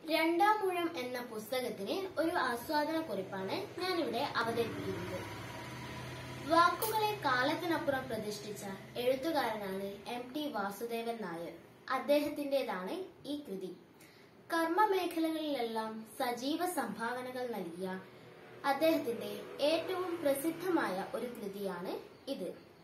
രണ്ടാം മുഴം എന്ന പുസ്തകത്തിന് ഒരു ആസ്വാദന കുറിപ്പാണ് ഞാനിവിടെ അവതരിപ്പിക്കുന്നത് വാക്കുകളെ കാലത്തിനപ്പുറം പ്രതിഷ്ഠിച്ച എഴുത്തുകാരനാണ് എം ടി വാസുദേവൻ നായർ അദ്ദേഹത്തിന്റേതാണ് ഈ കൃതി കർമ്മ മേഖലകളിലെല്ലാം സജീവ സംഭാവനകൾ നൽകിയ അദ്ദേഹത്തിന്റെ ഏറ്റവും പ്രസിദ്ധമായ ഒരു കൃതിയാണ് ഇത്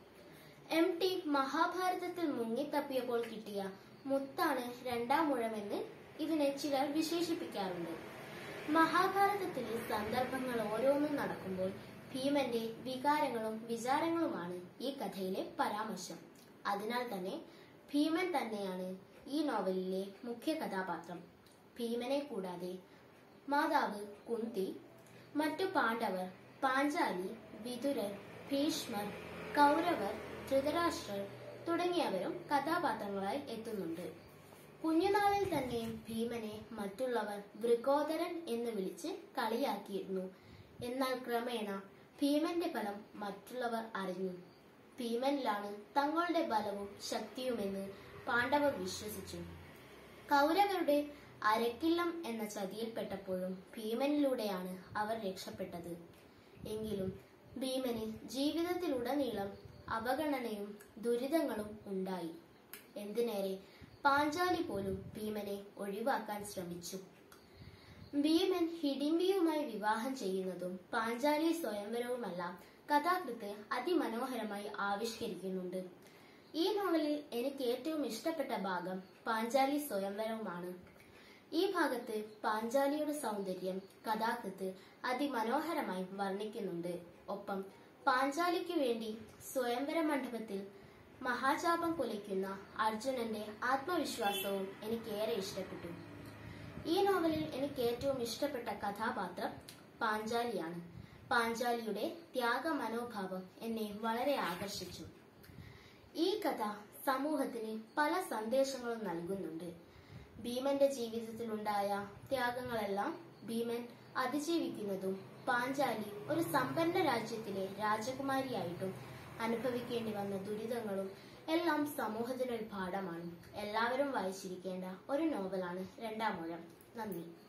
എം ടി മഹാഭാരതത്തിൽ മുങ്ങിത്തപ്പിയപ്പോൾ കിട്ടിയ മുത്താണ് രണ്ടാം മുഴമെന്ന് ഇതിനെ ചിലർ വിശേഷിപ്പിക്കാറുണ്ട് മഹാഭാരതത്തിലെ സന്ദർഭങ്ങൾ ഓരോന്നും നടക്കുമ്പോൾ ഭീമന്റെ വികാരങ്ങളും വിചാരങ്ങളുമാണ് ഈ കഥയിലെ പരാമർശം അതിനാൽ തന്നെ ഭീമൻ തന്നെയാണ് ഈ നോവലിലെ മുഖ്യ കഥാപാത്രം ഭീമനെ കൂടാതെ മാതാവ് കുന്തി മറ്റു പാണ്ഡവർ പാഞ്ചാലി വിതുരർ ഭീഷ്മർ കൗരവർ ധൃതരാഷ്ട്രർ തുടങ്ങിയവരും കഥാപാത്രങ്ങളായി എത്തുന്നുണ്ട് കുഞ്ഞുനാളിൽ തന്നെ ഭീമനെ മറ്റുള്ളവർ വൃക്കോദരൻ എന്ന് വിളിച്ച് കളിയാക്കിയിരുന്നു എന്നാൽ ക്രമേണ ഭീമന്റെ ബലം മറ്റുള്ളവർ അറിഞ്ഞു ഭീമനിലാണ് തങ്ങളുടെ ബലവും ശക്തിയുമെന്ന് പാണ്ഡവർ വിശ്വസിച്ചു കൗരവരുടെ അരക്കില്ലം എന്ന ചതിയിൽപ്പെട്ടപ്പോഴും ഭീമനിലൂടെയാണ് അവർ രക്ഷപ്പെട്ടത് എങ്കിലും ഭീമന് ജീവിതത്തിലുടനീളം അവഗണനയും ദുരിതങ്ങളും ഉണ്ടായി എന്തിനേറെ പാഞ്ചാലി പോലും ഭീമനെ ഒഴിവാക്കാൻ ശ്രമിച്ചു ഭീമൻ ഹിഡിംബിയുമായി വിവാഹം ചെയ്യുന്നതും പാഞ്ചാലി സ്വയംവരവുമെല്ലാം കഥാകൃത്ത് അതിമനോഹരമായി ആവിഷ്കരിക്കുന്നുണ്ട് ഈ നോവലിൽ എനിക്ക് ഏറ്റവും ഇഷ്ടപ്പെട്ട ഭാഗം പാഞ്ചാലി സ്വയംവരവുമാണ് ഈ ഭാഗത്ത് പാഞ്ചാലിയുടെ സൗന്ദര്യം കഥാകൃത്ത് അതിമനോഹരമായി വർണ്ണിക്കുന്നുണ്ട് ഒപ്പം പാഞ്ചാലിക്ക് വേണ്ടി സ്വയംവര മണ്ഡപത്തിൽ മഹാചാപം കുലയ്ക്കുന്ന അർജുനന്റെ ആത്മവിശ്വാസവും എനിക്കേറെ ഇഷ്ടപ്പെട്ടു ഈ നോവലിൽ എനിക്ക് ഏറ്റവും ഇഷ്ടപ്പെട്ട കഥാപാത്രം പാഞ്ചാലിയാണ് പാഞ്ചാലിയുടെ ത്യാഗ മനോഭാവം എന്നെ വളരെ ആകർഷിച്ചു ഈ കഥ സമൂഹത്തിന് പല സന്ദേശങ്ങളും നൽകുന്നുണ്ട് ഭീമന്റെ ജീവിതത്തിലുണ്ടായ ത്യാഗങ്ങളെല്ലാം ഭീമൻ അതിജീവിക്കുന്നതും പാഞ്ചാലി ഒരു സമ്പന്ന രാജ്യത്തിലെ രാജകുമാരിയായിട്ടും അനുഭവിക്കേണ്ടി വന്ന ദുരിതങ്ങളും എല്ലാം സമൂഹത്തിനൊരു പാഠമാണ് എല്ലാവരും വായിച്ചിരിക്കേണ്ട ഒരു നോവലാണ് രണ്ടാം മുഴം നന്ദി